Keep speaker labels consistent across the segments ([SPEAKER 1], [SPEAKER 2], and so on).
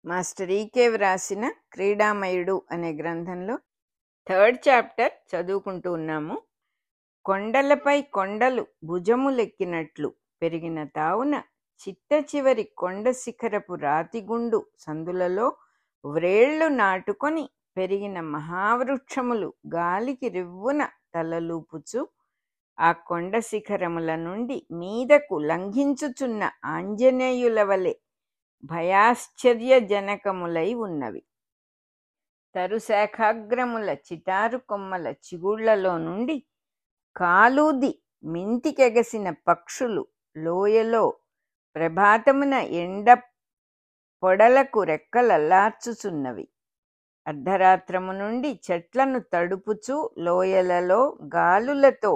[SPEAKER 1] master ఈకే వ్రాసిన క్రీడామయుడు అనే గ్రంథంలో థర్డ్ చాప్టర్ చదువుకుంటూ ఉన్నాము కొండలపై కొండలు భుజములెక్కినట్లు పెరిగిన తావున చిట్ట చివరి కొండ శిఖరపు రాతిగుండు సందులలో వ్రేళ్లు నాటుకొని పెరిగిన మహావృక్షములు గాలికి రివ్వున తలలూపుచు ఆ కొండ శిఖరముల నుండి మీదకు లంఘించుచున్న ఆంజనేయుల వలె భయాశ్చర్యజనకములై ఉన్నవి తరుశాఖాగ్రముల చిటారు కొమ్మల చిగుళ్లలో నుండి కాలూది మింటికెగసిన పక్షులు లోయలో ప్రభాతమున ఎండ పొడలకు రెక్కలల్లార్చుచున్నవి అర్ధరాత్రము నుండి చెట్లను తడుపుచు లోయలలో గాలులతో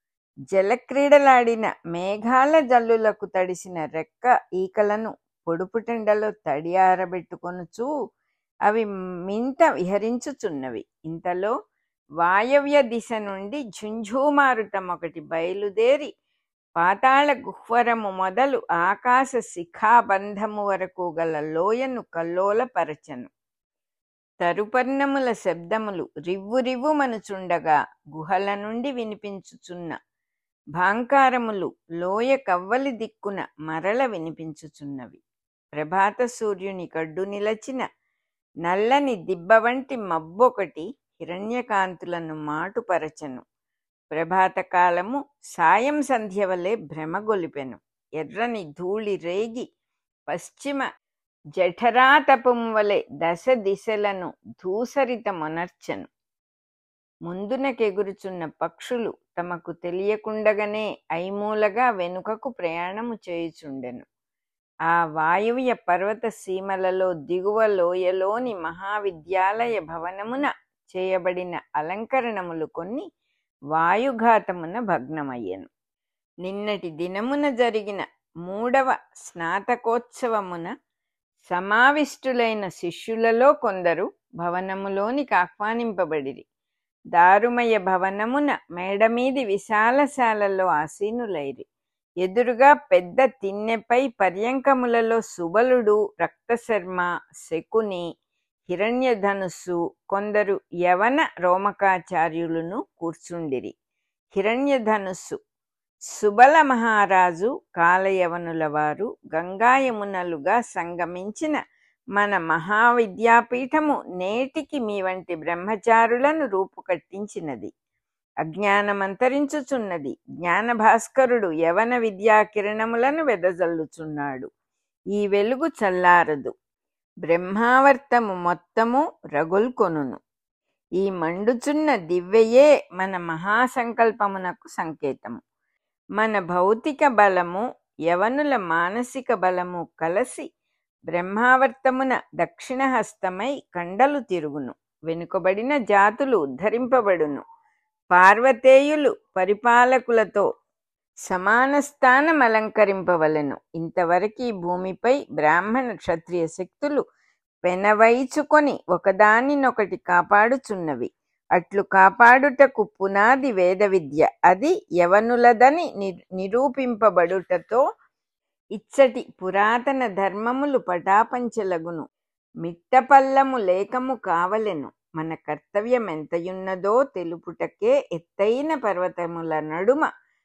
[SPEAKER 1] జలక్రీడలాడిన మేఘాల జల్లులకు తడిసిన రెక్క ఈకలను పొడుపుటెండలో తడి ఆరబెట్టుకొనుచు అవి మింట విహరించుచున్నవి ఇంతలో వాయవ్య దిశ నుండి ఝుంఝుమారుతం ఒకటి బయలుదేరి పాతాళ గుహ్వరము మొదలు ఆకాశ శిఖాబంధము వరకు గల లోయను కల్లోలపరచను తరుపర్ణముల శబ్దములు రివ్వు రివ్వుమనుచుండగా గుహల నుండి వినిపించుచున్న భాంకారములు లోయ కవ్వలి దిక్కున మరల వినిపించుచున్నవి ప్రభాత సూర్యుని కడ్డు నిలచిన నల్లని దిబ్బ వంటి మబ్బొకటి హిరణ్యకాంతులను మాటుపరచను ప్రభాతకాలము సాయం సంధ్య వలె భ్రమగొలిపెను ఎర్రని ధూళి రేగి పశ్చిమ జఠరాతపం వలె దశ దిశలను ధూసరితమొనర్చెను ముందునకెగురుచున్న పక్షులు తమకు తెలియకుండగానే ఐమూలగా వెనుకకు ప్రయాణము చేయుచుండెను ఆ వాయువ్య పర్వత సీమలలో దిగువ లోయలోని మహావిద్యాలయ భవనమున చేయబడిన అలంకరణములు కొన్ని వాయుఘాతమున భగ్నమయ్యెను నిన్నటి దినమున జరిగిన మూడవ స్నాతకోత్సవమున సమావిష్టులైన శిష్యులలో కొందరు భవనములోనికి ఆహ్వానింపబడిరి దారుమయ భవనమున మేడమీది విశాలశాలలో ఆసీనులైరి ఎదురుగా పెద్ద తిన్నెపై పర్యంకములలో సుబలుడు రక్తశర్మ శకుని హిరణ్యధనుస్సు కొందరు యవన రోమకాచార్యులను కూర్చుండిరి హిరణ్యధనుస్సు సుబల మహారాజు కాలయవనుల వారు గంగాయమునలుగా సంగమించిన మన మహావిద్యాపీఠము నేటికి మీ వంటి బ్రహ్మచారులను రూపుకట్టించినది అజ్ఞానమంతరించుచున్నది జ్ఞానభాస్కరుడు యవన విద్యా కిరణములను వెదజల్లుచున్నాడు ఈ వెలుగు చల్లారదు బ్రహ్మావర్తము మొత్తము రగుల్కొనును ఈ మండుచున్న దివ్యయే మన మహాసంకల్పమునకు సంకేతము మన భౌతిక బలము యవనుల మానసిక బలము కలసి బ్రహ్మావర్తమున దక్షిణహస్తమై కండలు తిరుగును వెనుకబడిన జాతులు ఉద్ధరింపబడును పార్వతేయులు పరిపాలకులతో సమాన స్థానం అలంకరింపవలెను ఇంతవరకు ఈ భూమిపై బ్రాహ్మణ క్షత్రియ శక్తులు పెనవైచుకొని ఒకదానినొకటి కాపాడుచున్నవి అట్లు కాపాడుటకు పునాది వేద విద్య అది యవనులదని నిరూపింపబడుటతో ఇచ్చటి పురాతన ధర్మములు పటాపంచలగును మిట్టపల్లము లేకము కావలెను మన కర్తవ్యం ఎంతయున్నదో తెలుపుటకే ఎత్తైన పర్వతముల నడుమ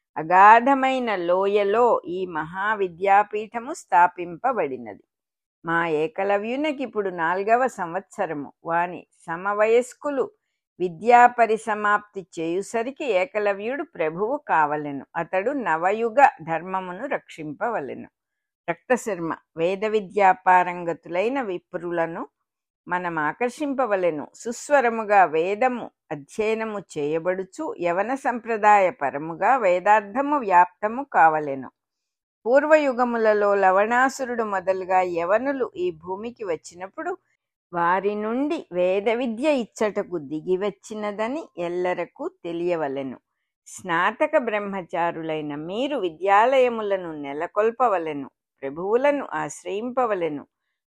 [SPEAKER 1] అగాధమైన లోయలో ఈ మహావిద్యాపీఠము స్థాపింపబడినది మా ఏకలవ్యునకి ఇప్పుడు నాలుగవ సంవత్సరము వాని సమవయస్కులు విద్యా పరిసమాప్తి చేయుసరికి ఏకలవ్యుడు ప్రభువు కావలెను అతడు నవయుగ ధర్మమును రక్షింపవలెను రక్తశర్మ వేద విద్యాపారంగతులైన విప్రులను మనం ఆకర్షింపవలెను సుస్వరముగా వేదము అధ్యయనము చేయబడుచు యవన సంప్రదాయ పరముగా వేదార్థము వ్యాప్తము కావలెను పూర్వయుగములలో లవణాసురుడు మొదలుగా యవనులు ఈ భూమికి వచ్చినప్పుడు వారి నుండి వేద విద్య ఇచ్చటకు దిగివచ్చినదని ఎల్లరకు తెలియవలెను స్నాతక బ్రహ్మచారులైన మీరు విద్యాలయములను నెలకొల్పవలెను ప్రభువులను ఆశ్రయింపవలెను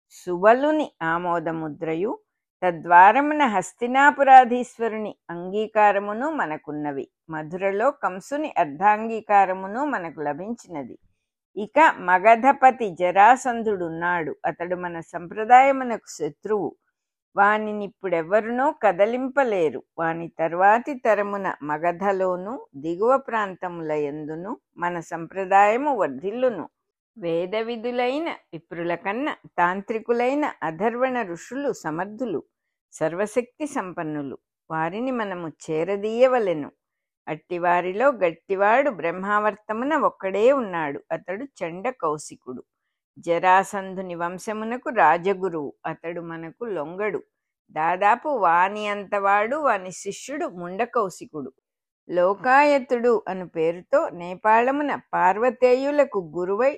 [SPEAKER 1] సుబలుని ఆమోదముద్రయు తద్వారమున హస్తినాపురాధీశ్వరుని అంగీకారమును మనకున్నవి మధురలో కంసుని అర్ధాంగీకారమును మనకు లభించినది ఇక మగధపతి జరాసంధుడున్నాడు అతడు మన సంప్రదాయమునకు శత్రువు వానినిప్పుడెవ్వరునూ కదలింపలేరు వాని తర్వాతి తరమున మగధలోను దిగువ ప్రాంతముల యందును మన సంప్రదాయము వర్ధిల్లును వేద విధులైన విప్రుల కన్న తాంత్రికులైన అధర్వణ ఋషులు సమర్థులు సర్వశక్తి సంపన్నులు వారిని మనము చేరదీయవలెను అట్టివారిలో గట్టివాడు బ్రహ్మావర్తమున ఒక్కడే ఉన్నాడు అతడు చండ కౌశికుడు జరాసంధుని వంశమునకు రాజగురువు అతడు మనకు లొంగడు దాదాపు వాని అంతవాడు వాని శిష్యుడు ముండకౌశికుడు లోకాయతుడు అను పేరుతో నేపాళమున పార్వతేయులకు గురువై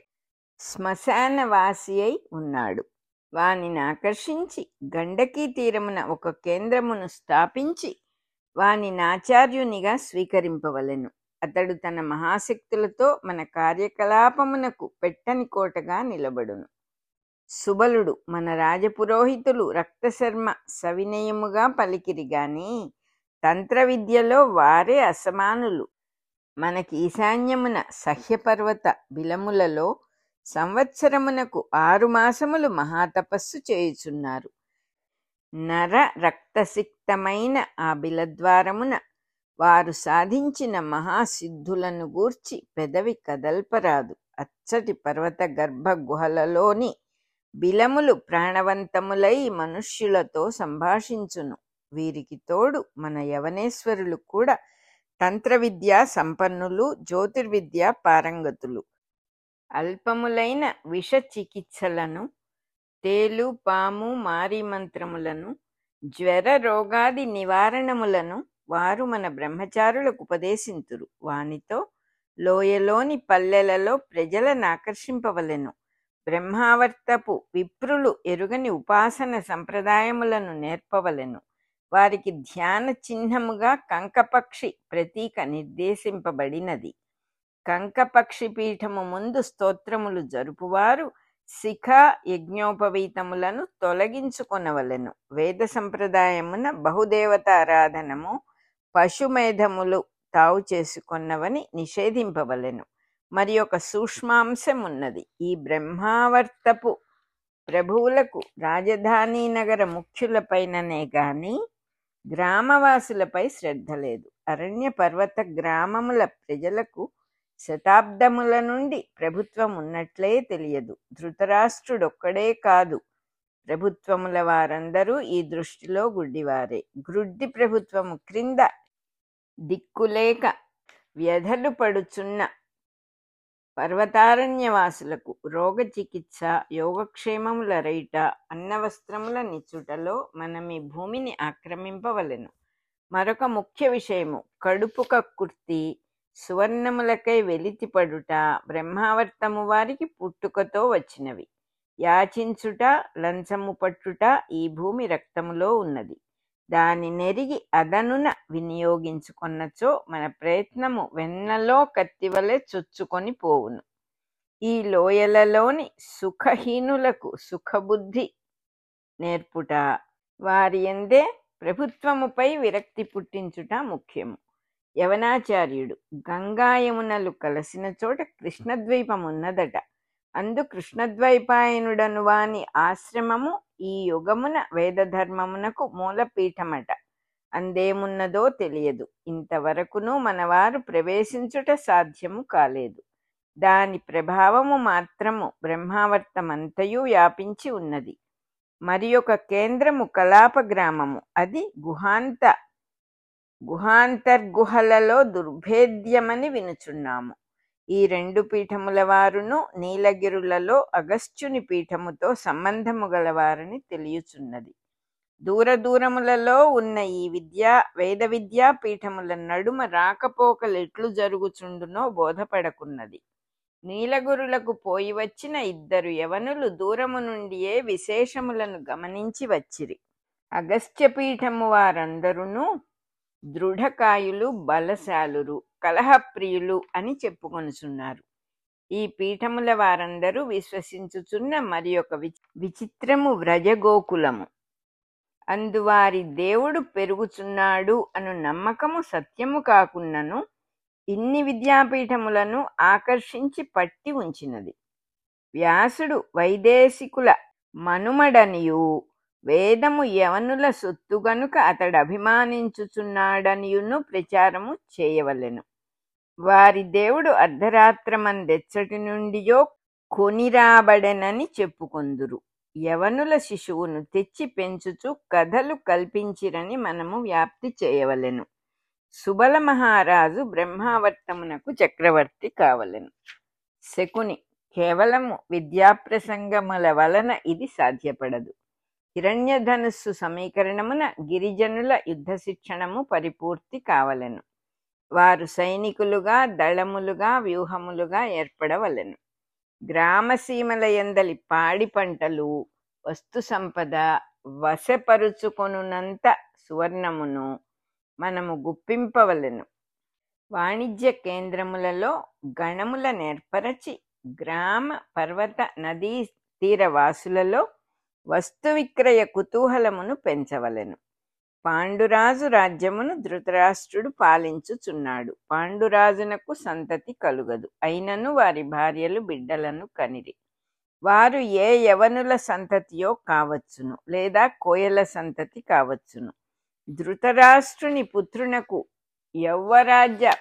[SPEAKER 1] శ్మశానవాసి అయి ఉన్నాడు వానిని ఆకర్షించి గండకీ తీరమున ఒక కేంద్రమును స్థాపించి వాని నాచార్యునిగా స్వీకరింపవలెను అతడు తన మహాశక్తులతో మన కార్యకలాపమునకు పెట్టని కోటగా నిలబడును సుబలుడు మన రాజపురోహితులు రక్తశర్మ సవినయముగా పలికిరి గాని తంత్ర విద్యలో వారే అసమానులు మనకి ఈశాన్యమున సహ్యపర్వత బిలములలో సంవత్సరమునకు ఆరు మాసములు మహాతపస్సు చేయుచున్నారు నర రక్తసిక్తమైన ఆ బిలద్వారమున వారు సాధించిన మహాసిద్ధులను గూర్చి పెదవి కదల్పరాదు అచ్చటి పర్వత గర్భ గుహలలోని బిలములు ప్రాణవంతములై మనుష్యులతో సంభాషించును వీరికి తోడు మన యవనేశ్వరులు కూడా తంత్ర విద్యా సంపన్నులు జ్యోతిర్విద్యా పారంగతులు అల్పములైన విష చికిత్సలను తేలు పాము మారి మంత్రములను జ్వర రోగాది నివారణములను వారు మన బ్రహ్మచారులకు ఉపదేశింతురు వానితో లోయలోని పల్లెలలో ప్రజలను ఆకర్షింపవలెను బ్రహ్మావర్తపు విప్రులు ఎరుగని ఉపాసన సంప్రదాయములను నేర్పవలెను వారికి ధ్యాన చిహ్నముగా కంకపక్షి ప్రతీక నిర్దేశింపబడినది కంకపక్షి పీఠము ముందు స్తోత్రములు జరుపువారు శిఖ యజ్ఞోపవీతములను తొలగించుకొనవలెను వేద సంప్రదాయమున బహుదేవతారాధనము పశుమేధములు తావు చేసుకొన్నవని నిషేధింపవలెను మరి ఒక సూక్ష్మాంశం ఉన్నది ఈ బ్రహ్మావర్తపు ప్రభువులకు రాజధాని నగర ముఖ్యులపైననే గాని గ్రామవాసులపై శ్రద్ధ లేదు అరణ్య పర్వత గ్రామముల ప్రజలకు శతాబ్దముల నుండి ప్రభుత్వం ఉన్నట్లే తెలియదు ధృతరాష్ట్రుడొక్కడే కాదు ప్రభుత్వముల వారందరూ ఈ దృష్టిలో గుడ్డివారే గ్రుడ్డి ప్రభుత్వము క్రింద దిక్కులేక వ్యధలు పడుచున్న పర్వతారణ్యవాసులకు రోగ చికిత్స యోగక్షేమముల రైట అన్నవస్త్రముల నిచ్చుటలో మనం ఈ భూమిని ఆక్రమింపవలెను మరొక ముఖ్య విషయము కడుపు కక్కుర్తి సువర్ణములకై వెలితిపడుట బ్రహ్మావర్తము వారికి పుట్టుకతో వచ్చినవి యాచించుట లంచము పట్టుట ఈ భూమి రక్తములో ఉన్నది దాని నెరిగి అదనున వినియోగించుకొన్నచో మన ప్రయత్నము వెన్నలో కత్తివలె చొచ్చుకొని పోవును ఈ లోయలలోని సుఖహీనులకు సుఖబుద్ధి నేర్పుట వారి ఎందే ప్రభుత్వముపై విరక్తి పుట్టించుట ముఖ్యము యవనాచార్యుడు గంగాయమునలు కలిసిన చోట కృష్ణద్వైపమున్నదట అందు కృష్ణద్వైపాయనుడను వాని ఆశ్రమము ఈ యుగమున వేదధర్మమునకు మూలపీఠమట అందేమున్నదో తెలియదు ఇంతవరకును మనవారు ప్రవేశించుట సాధ్యము కాలేదు దాని ప్రభావము మాత్రము బ్రహ్మావర్తమంతయు వ్యాపించి ఉన్నది మరి ఒక కేంద్రము కలాప గ్రామము అది గుహాంత గుహాంతర్గుహలలో దుర్భేద్యమని వినుచున్నాము ఈ రెండు పీఠముల వారును నీలగిరులలో అగస్త్యుని పీఠముతో సంబంధము గలవారని తెలియచున్నది దూర దూరములలో ఉన్న ఈ విద్యా వేద విద్యా పీఠముల నడుమ రాకపోకలు ఎట్లు జరుగుచుండునో బోధపడకున్నది నీలగురులకు పోయి వచ్చిన ఇద్దరు యవనులు దూరము నుండియే విశేషములను గమనించి వచ్చిరి అగస్త్య పీఠము వారందరూ దృఢకాయులు బలశాలురు కలహప్రియులు అని చెప్పుకొనుచున్నారు ఈ పీఠముల వారందరూ విశ్వసించుచున్న మరి ఒక విచిత్రము వ్రజగోకులము అందువారి దేవుడు పెరుగుచున్నాడు అను నమ్మకము సత్యము కాకున్నను ఇన్ని విద్యాపీఠములను ఆకర్షించి పట్టి ఉంచినది వ్యాసుడు వైదేశికుల మనుమడనియు వేదము యవనుల సొత్తు గనుక అతడు అభిమానించుచున్నాడనియును ప్రచారము చేయవలెను వారి దేవుడు అర్ధరాత్రమందెచ్చటి నుండియో కొనిరాబడెనని చెప్పుకొందురు యవనుల శిశువును తెచ్చి పెంచుచు కథలు కల్పించిరని మనము వ్యాప్తి చేయవలెను సుబల మహారాజు బ్రహ్మావర్తమునకు చక్రవర్తి కావలెను శకుని కేవలము విద్యాప్రసంగముల వలన ఇది సాధ్యపడదు హిరణ్యధనుస్సు సమీకరణమున గిరిజనుల యుద్ధ శిక్షణము పరిపూర్తి కావలెను వారు సైనికులుగా దళములుగా వ్యూహములుగా ఏర్పడవలెను గ్రామసీమల ఎందలి పాడి పంటలు వస్తు సంపద వశపరుచుకొనునంత సువర్ణమును మనము గుప్పింపవలెను వాణిజ్య కేంద్రములలో గణముల నేర్పరచి గ్రామ పర్వత నదీ తీరవాసులలో వస్తు విక్రయ కుతూహలమును పెంచవలెను పాండురాజు రాజ్యమును ధృతరాష్ట్రుడు పాలించుచున్నాడు పాండురాజునకు సంతతి కలుగదు అయినను వారి భార్యలు బిడ్డలను కనిరి వారు ఏ యవనుల సంతతియో కావచ్చును లేదా కోయల సంతతి కావచ్చును ధృతరాష్ట్రుని పుత్రునకు యౌవరాజ్య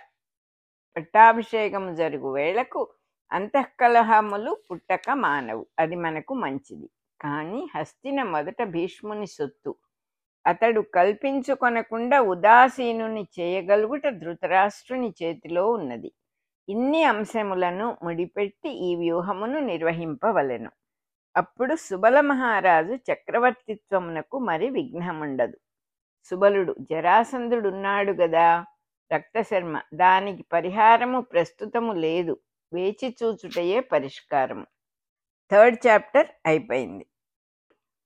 [SPEAKER 1] పట్టాభిషేకము జరుగు వేళకు అంతఃకలహములు పుట్టక మానవు అది మనకు మంచిది కానీ హస్తిన మొదట భీష్ముని సొత్తు అతడు కల్పించుకొనకుండా ఉదాసీనుని చేయగలుగుట ధృతరాష్ట్రుని చేతిలో ఉన్నది ఇన్ని అంశములను ముడిపెట్టి ఈ వ్యూహమును నిర్వహింపవలెను అప్పుడు సుబల మహారాజు చక్రవర్తిత్వమునకు మరి విఘ్నముండదు సుబలుడు జరాసంధుడున్నాడు గదా రక్తశర్మ దానికి పరిహారము ప్రస్తుతము లేదు వేచి చూచుటయే పరిష్కారము థర్డ్ చాప్టర్ అయిపోయింది